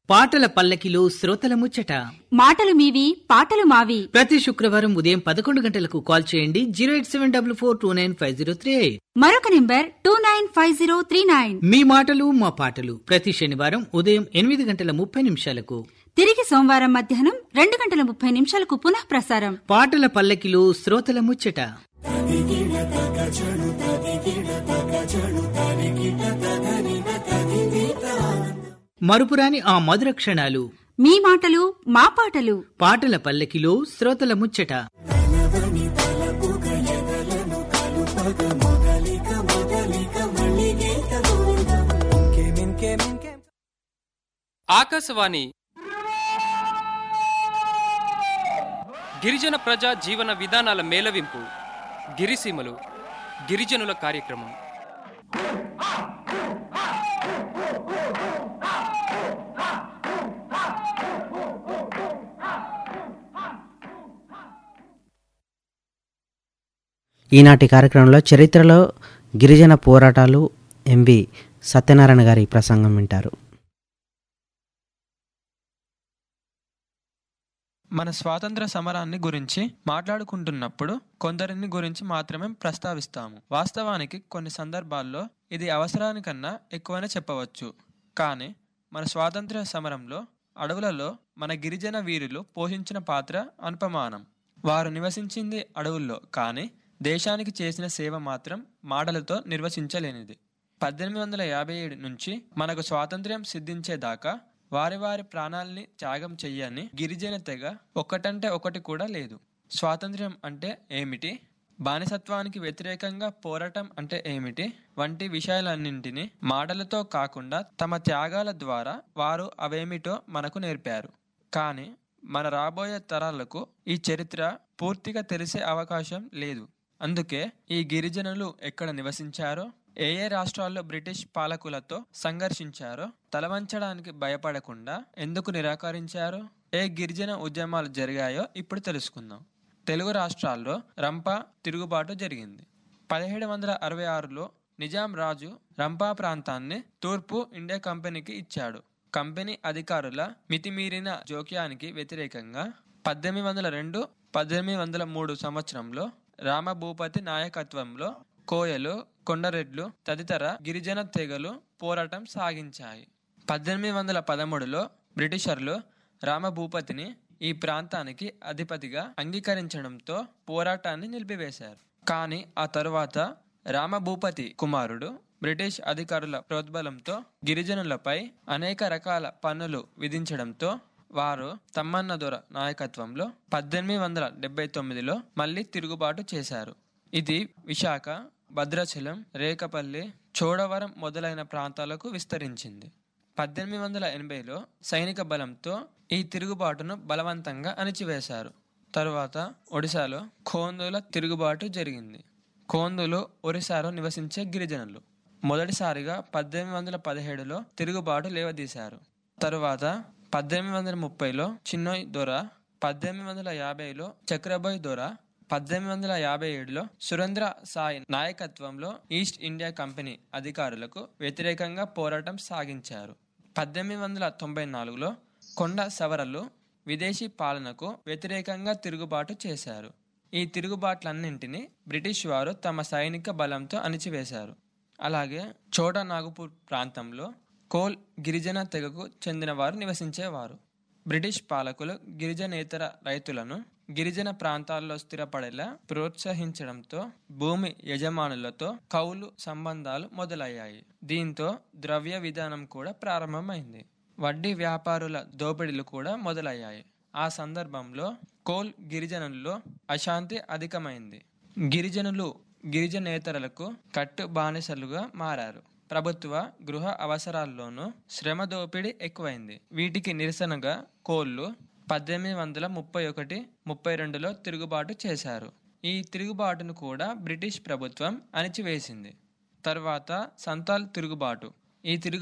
పాటల పల్లకిలో శ్రోతల ముచ్చట మాటలు మీవి పాటలు మావి ప్రతి శుక్రవారం ఉదయం పదకొండు గంటలకు కాల్ చేయండి zero eight seven double four two nine five zero three మరొక number two nine five zero three nine మీ మాటలు మా పాటలు ప్రతి శనివారం ఉదయం ఎనిమిది గంటల ముప్పై నిమిషాలకు తిరిగి సోమవారం మధ్యాహ్నం రెండు గంటల ముప్పై నిమిషాలకు పునః ప్రసారం పాటల పల్లకిలో శ్రోతల ముచ్చట మరుపురాని ఆ మధుర క్షణాలు మీ మాటలు మా పాటలు పాటల పల్లకిలో శ్రోతల ముచ్చట ఆకాశవాణి గిరిజన ప్రజా జీవన విధానాల మేళవింపు గిరిసీమలు గిరిజనుల కార్యక్రమం ఈనాటి కార్యక్రమంలో చరిత్రలో గిరిజన పోరాటాలు ఎంవి సత్యనారాయణ గారి ప్రసంగం వింటారు మన స్వాతంత్ర సమరాన్ని గురించి మాట్లాడుకుంటున్నప్పుడు కొందరిని గురించి మాత్రమే ప్రస్తావిస్తాము వాస్తవానికి కొన్ని సందర్భాల్లో ఇది అవసరానికన్నా ఎక్కువనే చెప్పవచ్చు కానీ మన స్వాతంత్ర సమరంలో అడవులలో మన గిరిజన వీరులు పోషించిన పాత్ర అనుపమానం వారు నివసించింది అడవుల్లో కానీ దేశానికి చేసిన సేవ మాత్రం మాటలతో నిర్వచించలేనిది పద్దెనిమిది వందల యాభై ఏడు నుంచి మనకు స్వాతంత్ర్యం సిద్ధించేదాకా వారి వారి ప్రాణాల్ని త్యాగం చెయ్యని గిరిజన తెగ ఒకటంటే ఒకటి కూడా లేదు స్వాతంత్ర్యం అంటే ఏమిటి బానిసత్వానికి వ్యతిరేకంగా పోరాటం అంటే ఏమిటి వంటి విషయాలన్నింటినీ మాటలతో కాకుండా తమ త్యాగాల ద్వారా వారు అవేమిటో మనకు నేర్పారు కానీ మన రాబోయే తరాలకు ఈ చరిత్ర పూర్తిగా తెలిసే అవకాశం లేదు అందుకే ఈ గిరిజనులు ఎక్కడ నివసించారో ఏ ఏ రాష్ట్రాల్లో బ్రిటిష్ పాలకులతో సంఘర్షించారో తలవంచడానికి భయపడకుండా ఎందుకు నిరాకరించారో ఏ గిరిజన ఉద్యమాలు జరిగాయో ఇప్పుడు తెలుసుకుందాం తెలుగు రాష్ట్రాల్లో రంపా తిరుగుబాటు జరిగింది పదిహేడు వందల అరవై ఆరులో నిజాం రాజు రంపా ప్రాంతాన్ని తూర్పు ఇండియా కంపెనీకి ఇచ్చాడు కంపెనీ అధికారుల మితిమీరిన జోక్యానికి వ్యతిరేకంగా పద్దెనిమిది వందల రెండు పద్దెనిమిది వందల మూడు సంవత్సరంలో రామభూపతి నాయకత్వంలో కోయలు కొండరెడ్లు తదితర గిరిజన తెగలు పోరాటం సాగించాయి పద్దెనిమిది వందల పదమూడులో బ్రిటిషర్లు రామభూపతిని ఈ ప్రాంతానికి అధిపతిగా అంగీకరించడంతో పోరాటాన్ని నిలిపివేశారు కానీ ఆ తరువాత రామభూపతి కుమారుడు బ్రిటిష్ అధికారుల ప్రోద్బలంతో గిరిజనులపై అనేక రకాల పన్నులు విధించడంతో వారు తమ్మన్న దొర నాయకత్వంలో పద్దెనిమిది వందల డెబ్బై తొమ్మిదిలో మళ్ళీ తిరుగుబాటు చేశారు ఇది విశాఖ భద్రాచలం రేకపల్లి చోడవరం మొదలైన ప్రాంతాలకు విస్తరించింది పద్దెనిమిది వందల ఎనభైలో సైనిక బలంతో ఈ తిరుగుబాటును బలవంతంగా అణిచివేశారు తరువాత ఒడిశాలో ఖోందుల తిరుగుబాటు జరిగింది ఖోందులు ఒరిస్సాలో నివసించే గిరిజనులు మొదటిసారిగా పద్దెనిమిది వందల పదిహేడులో తిరుగుబాటు లేవదీశారు తరువాత పద్దెనిమిది వందల ముప్పైలో చిన్నోయ్ దొర పద్దెనిమిది వందల యాభైలో చక్రబాయ్ దొర పద్దెనిమిది వందల యాభై ఏడులో సురేంద్ర సాయి నాయకత్వంలో ఈస్ట్ ఇండియా కంపెనీ అధికారులకు వ్యతిరేకంగా పోరాటం సాగించారు పద్దెనిమిది వందల తొంభై నాలుగులో కొండ సవరలు విదేశీ పాలనకు వ్యతిరేకంగా తిరుగుబాటు చేశారు ఈ తిరుగుబాట్లన్నింటినీ బ్రిటిష్ వారు తమ సైనిక బలంతో అణిచివేశారు అలాగే చోట నాగపూర్ ప్రాంతంలో కోల్ గిరిజన తెగకు చెందిన వారు నివసించేవారు బ్రిటిష్ పాలకులు గిరిజనేతర రైతులను గిరిజన ప్రాంతాల్లో స్థిరపడేలా ప్రోత్సహించడంతో భూమి యజమానులతో కౌలు సంబంధాలు మొదలయ్యాయి దీంతో ద్రవ్య విధానం కూడా ప్రారంభమైంది వడ్డీ వ్యాపారుల దోపిడీలు కూడా మొదలయ్యాయి ఆ సందర్భంలో కోల్ గిరిజనుల్లో అశాంతి అధికమైంది గిరిజనులు గిరిజనేతరులకు కట్టు బానిసలుగా మారారు ప్రభుత్వ గృహ అవసరాల్లోనూ శ్రమ దోపిడీ ఎక్కువైంది వీటికి నిరసనగా కోళ్ళు పద్దెనిమిది వందల ముప్పై ఒకటి ముప్పై రెండులో తిరుగుబాటు చేశారు ఈ తిరుగుబాటును కూడా బ్రిటిష్ ప్రభుత్వం అణిచివేసింది తర్వాత సంతాల్ తిరుగుబాటు ఈ తిరుగు